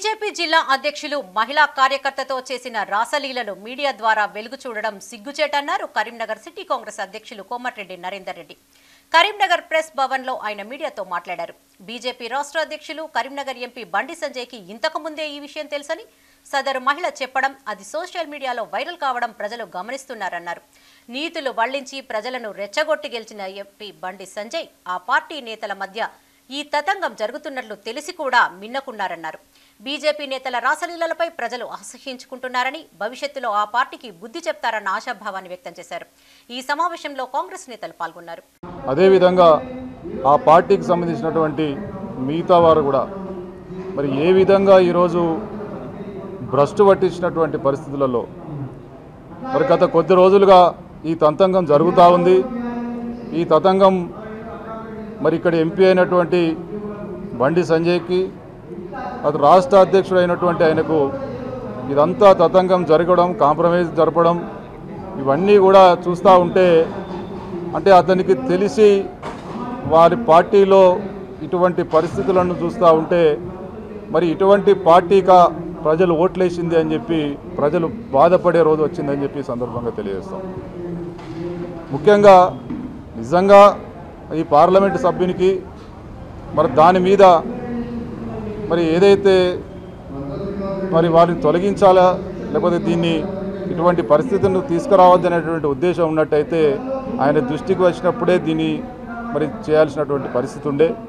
BJP జిల్లా అధ్యక్షులు మహిళా కార్యకర్తతో చేసిన రాసలీలలు మీడియా ద్వారా వెలుగు చూడడం సిగ్గుచేటన్నారు కరీంనగర్ సిటీ కాంగ్రెస్ అధ్యక్షులు కోమటిరెడ్డి నరేందర్ రెడ్డి కరీంనగర్ ప్రెస్ భవన్ లో ఆయన మీడియాతో మాట్లాడారు బీజేపీ రాష్ట్ర అధ్యక్షులు కరీంనగర్ ఎంపీ బండి సంజయ్కి ఇంతకు ముందే ఈ విషయం తెలుసని సదరు మహిళ చెప్పడం అది సోషల్ మీడియాలో వైరల్ కావడం ప్రజలు గమనిస్తున్నారన్నారు నీతులు వల్లించి ప్రజలను రెచ్చగొట్టి గెలిచిన ఎంపీ బండి సంజయ్ ఆ పార్టీ నేతల మధ్య ఈ తతంగం జరుగుతున్నట్లు తెలిసి కూడా మిన్నకున్నారన్నారు బీజేపీ నేతల రాసలీలలపై ప్రజలు అసహ్యించుకుంటున్నారని భవిష్యత్తులో ఆ పార్టీకి బుద్ధి చెప్తారన్న ఆశాభావాన్ని వ్యక్తం చేశారు ఈ సమావేశంలో కాంగ్రెస్ నేతలు పాల్గొన్నారు అదేవిధంగా ఆ పార్టీకి సంబంధించినటువంటి మిగతా వారు కూడా మరి ఏ విధంగా ఈరోజు భ్రష్టు పట్టించినటువంటి పరిస్థితులలో మరి గత కొద్ది రోజులుగా ఈ తంతంగం జరుగుతూ ఉంది ఈ తతంగం మరి ఇక్కడ ఎంపీ అయినటువంటి బండి సంజయ్కి అటు రాష్ట్ర అధ్యక్షుడు అయినటువంటి ఆయనకు ఇదంతా తతంగం జరగడం కాంప్రమైజ్ జరపడం ఇవన్నీ కూడా చూస్తూ ఉంటే అంటే అతనికి తెలిసి వారి పార్టీలో ఇటువంటి పరిస్థితులను చూస్తూ ఉంటే మరి ఇటువంటి పార్టీగా ప్రజలు ఓట్లేసింది అని చెప్పి ప్రజలు బాధపడే రోజు వచ్చిందని చెప్పి ఈ సందర్భంగా తెలియజేస్తాం ముఖ్యంగా నిజంగా ఈ పార్లమెంటు సభ్యునికి మరి దాని మీద మరి ఏదైతే మరి వారిని తొలగించాలా లేకపోతే దీన్ని ఇటువంటి పరిస్థితులను తీసుకురావద్దనేటువంటి ఉద్దేశం ఉన్నట్టయితే ఆయన దృష్టికి వచ్చినప్పుడే దీన్ని మరి చేయాల్సినటువంటి పరిస్థితి ఉండే